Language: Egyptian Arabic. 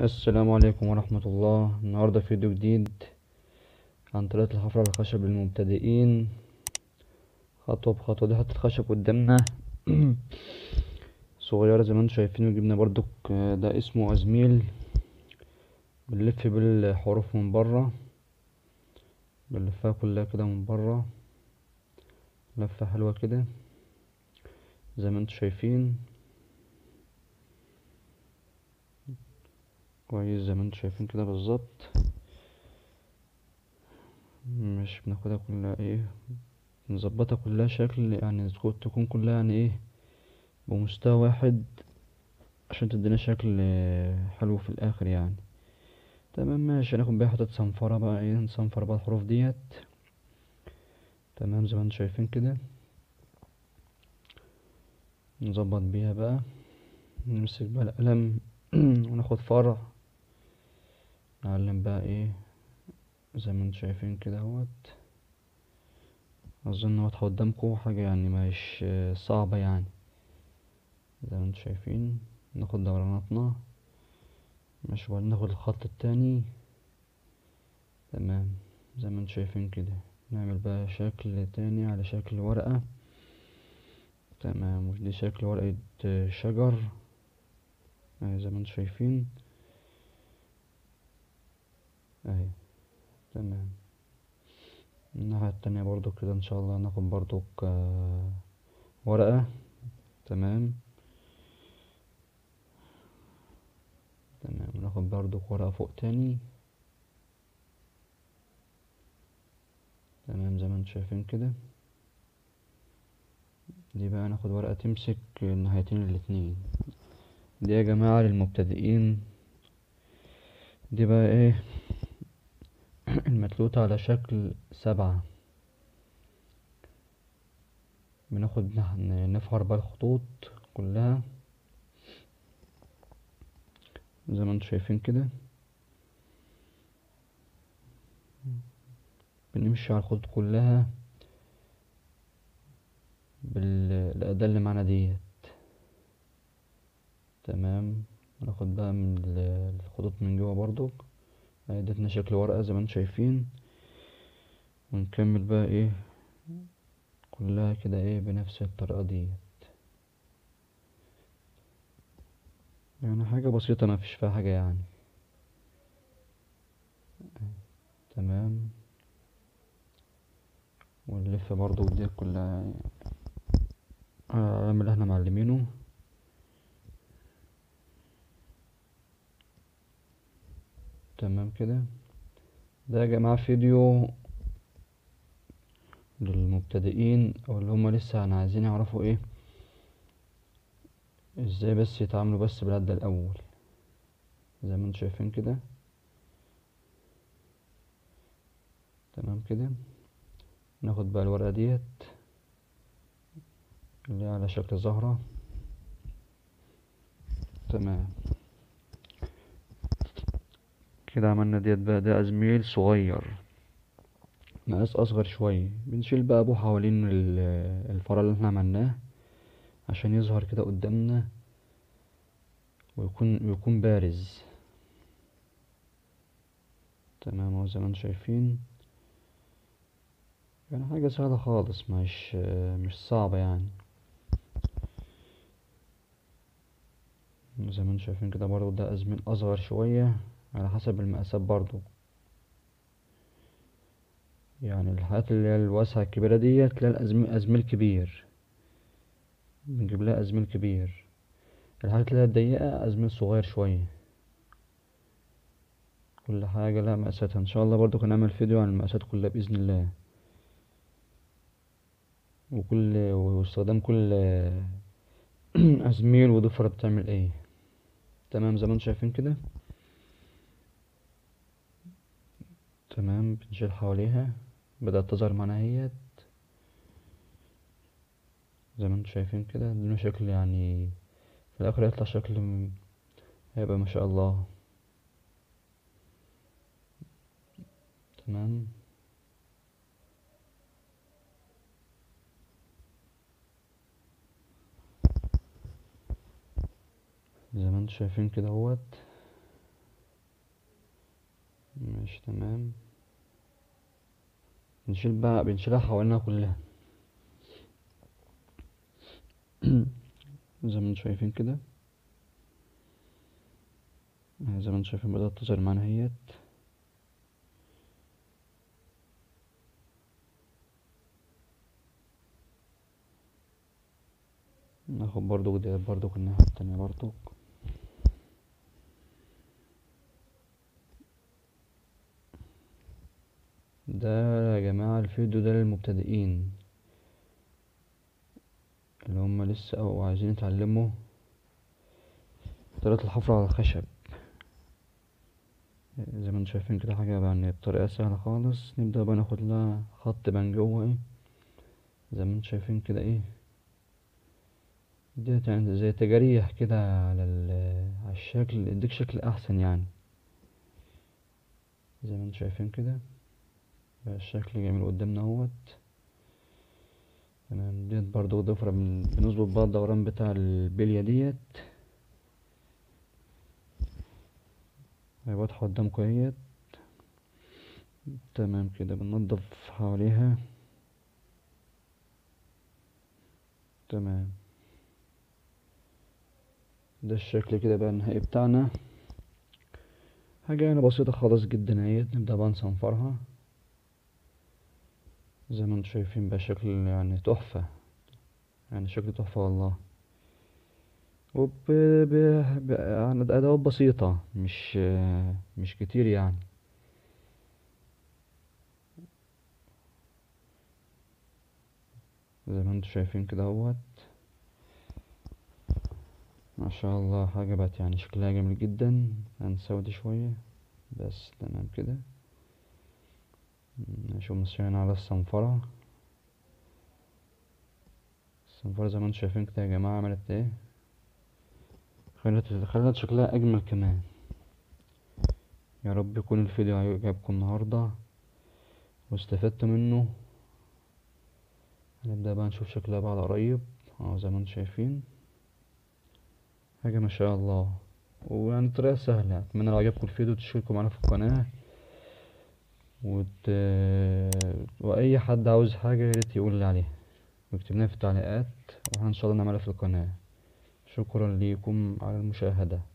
السلام عليكم ورحمة الله النهاردة فيديو جديد عن طريقة الحفر على الخشب للمبتدئين خطوة بخطوة دي حط الخشب قدامنا صغيرة زي ما انتم شايفين وجبنا برضك ده اسمه أزميل بنلف بالحروف من برا بنلفها كلها كده من برا لفة حلوة كده زي ما انتم شايفين كويس زي ما انتم شايفين كده بالظبط مش بناخدها كلها ايه نظبطها كلها شكل يعني تكون كلها يعني ايه بمستوى واحد عشان تدينا شكل حلو في الاخر يعني تمام ماشي هناخد بقى حتة صنفرة بقى ايه نصنفر بقى الحروف ديت تمام زي ما انتم شايفين كده نظبط بيها بقى نمسك بقى القلم وناخد فرع نعلم بقى ايه زي ما انتم شايفين كده اهوت اظن واضحة قدامكم حاجة يعني مش صعبة يعني زي ما انتم شايفين ناخد دوراناتنا ماشي وبعدين ناخد الخط التاني تمام زي ما انتم شايفين كده نعمل بقى شكل تاني على شكل ورقة تمام ودي شكل ورقة شجر اهي زي ما انتم شايفين اهي تمام الناحية التانية برضو كده ان شاء الله ناخد برضو ورقة تمام تمام ناخد برضو ورقة فوق تاني تمام زي ما انتم شايفين كده دي بقى ناخد ورقة تمسك الناحيتين الاتنين دي يا جماعة للمبتدئين دي بقى ايه المتلوتة على شكل سبعة بناخد نفحر بقى الخطوط كلها زي ما انتم شايفين كده بنمشي على الخطوط كلها بالأداة اللي معانا ديت تمام ناخد بقى من الخطوط من جوا برضو ادتنا شكل ورقة زي ما انتم شايفين ونكمل بقى ايه كلها كده ايه بنفس الطريقة ديت يعني حاجة بسيطة ما فيش فيها حاجة يعني تمام ونلف برضو دي كلها العلم اللي احنا معلمينه تمام كده ده يا جماعة فيديو للمبتدئين او اللي هما لسه يعني عايزين يعرفوا ايه ازاي بس يتعاملوا بس بالعدة الاول زي ما انتم شايفين كده تمام كده ناخد بقى الورقة ديت اللي على شكل زهرة تمام كده عملنا ديت بقى ده ازميل صغير مقاس اصغر شوية بنشيل بقى ابوه حوالين الفرع اللي احنا عملناه عشان يظهر كده قدامنا ويكون ويكون بارز تمام اهو زي ما انتم شايفين يعني حاجة سهلة خالص مش مش صعبة يعني زي ما انتم شايفين كده برضو ده ازميل اصغر شوية على حسب المقاسات برضو يعني الحاجات اللي هي الواسعة الكبيرة دي تلاقي الأزميل أزميل كبير بنجيب لها أزميل كبير الحاجات اللي هي الضيقة أزميل صغير شوية كل حاجة لها مقاساتها إن شاء الله برضو هنعمل فيديو عن المقاسات كلها بإذن الله وكل واستخدام كل أزميل وضفرة بتعمل ايه تمام زي ما انتم شايفين كده تمام بنشيل حواليها بدأت تظهر معانا اهيت زي ما انتم شايفين كده ادينا شكل يعني في الاخر يطلع شكل هيبقى ما شاء الله تمام زي ما انتم شايفين كده اهوت ماشي تمام بنشيل بقى بنشيلها حوالينها كلها زي ما انتم شايفين كده اهي زي ما انتم شايفين بدأت تظهر معانا اهيت ناخد برضو ديت برضو الناحية التانية برضو ده يا جماعة الفيديو ده للمبتدئين اللي هم لسه او عايزين يتعلموا طريقة الحفر على الخشب زي ما انتم شايفين كده حاجة يعني بطريقة سهلة خالص نبدأ بقى ناخد لها خط بقى جوه ايه زي ما انتم شايفين كده ايه ديت يعني زي تجاريح كده على ال على الشكل يديك شكل احسن يعني زي ما انتم شايفين كده بقى الشكل جميل قدامنا اهوت تمام ديت برضو ضفرة بن- بنظبط بقى الدوران بتاع البلية ديت هي واضحة قدامكم اهيت تمام كده بننضف حواليها تمام ده الشكل كده بقى النهائي بتاعنا حاجة يعني بسيطة خالص جدا اهيت نبدأ بقى نصنفرها زي ما انتم شايفين بقى شكل يعني تحفة يعني شكل تحفة والله وب ب... ب... يعني أدوات بسيطة مش مش كتير يعني زي ما انتم شايفين كده اهوت ما شاء الله حاجة بقت يعني شكلها جميل جدا هنسود شوية بس تمام كده نشوف ماشيين على الصنفرة الصنفرة زي ما انتم شايفين كده يا جماعة عملت ايه خلت خلت شكلها أجمل كمان يا رب يكون الفيديو عجبكم النهاردة واستفدتوا منه هنبدأ بقى نشوف شكلها بقى على قريب اهو زي ما انتم شايفين حاجة ما شاء الله ويعني طريقة سهلة اتمنى لو عجبكم الفيديو تشتركوا معانا في القناة وت... واي حد عاوز حاجة ياريت يقول لي عليها واكتب لنا في التعليقات واحنا ان شاء الله نعملها في القناة شكرا ليكم على المشاهدة